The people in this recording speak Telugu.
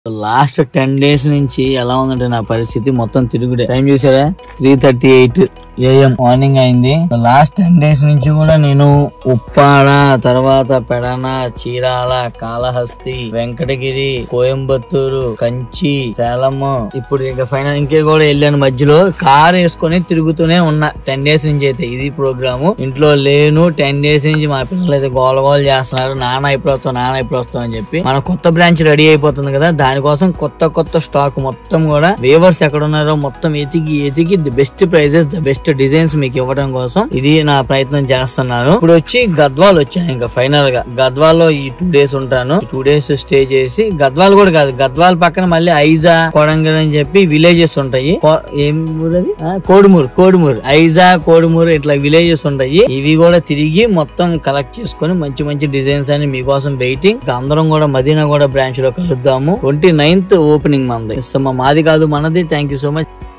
లాస్ట్ టెన్ డేస్ నుంచి ఎలా ఉందంటే నా పరిస్థితి మొత్తం తిరుగుడే టైం చూసారా three thirty eight AM morning అయింది లాస్ట్ టెన్ డేస్ నుంచి కూడా నేను ఉప్పాడ తర్వాత పెడన చీరాల కాళహస్తి వెంకటగిరి కోయంబత్తూరు కంచి సేలము ఇప్పుడు ఇంకా ఫైనల్ ఇంకే కూడా వెళ్ళాను మధ్యలో కార్ వేసుకొని తిరుగుతూనే ఉన్నా టెన్ డేస్ నుంచి అయితే ఇది ప్రోగ్రాము ఇంట్లో లేను టెన్ డేస్ నుంచి మా పిల్లలు అయితే గోల గోల చేస్తున్నారు నాన్న ఎప్పుడు వస్తాం నాన్న ఎప్పుడు వస్తాం అని చెప్పి మన కొత్త బ్రాంచ్ రెడీ అయిపోతుంది కదా దానికోసం కొత్త కొత్త స్టాక్ మొత్తం కూడా వేవర్స్ ఎక్కడ ఉన్నారో మొత్తం ఎతికి ఎతికి the best prizes the best designs మీకు ఇవ్వడం కోసం ఇది నా ప్రయత్నం చేస్తున్నాను ఇప్పుడు వచ్చి గద్వాల్ వచ్చాను ఇంకా ఫైనల్ గా గద్వాల్ లో ఈ టూ డేస్ ఉంటాను టూ డేస్ స్టే చేసి గద్వాల్ కూడా కాదు గద్వాల్ పక్కన మళ్ళీ ఐజా కొడంగల్ అని చెప్పి విలేజెస్ ఉంటాయి కో- ఏం ఊరు అది? ఆ, కోడుమూరు కోడుమూరు ఐజా కోడుమూరు ఇట్లా విలేజెస్ ఉంటాయి ఇవి కూడా తిరిగి మొత్తం కలెక్ట్ చేసుకొని మంచి మంచి డిజైన్స్ అని మీకోసం వెయిటింగ్ ఇంకా అందరం కూడా మదీనా కూడా బ్రాంచ్ లో కలుద్దాము ట్వంటీ నైన్త్ ఓపెనింగ్ మనది ఇస్తామా మాది కాదు మనది థ్యాంక్ యూ సో మచ్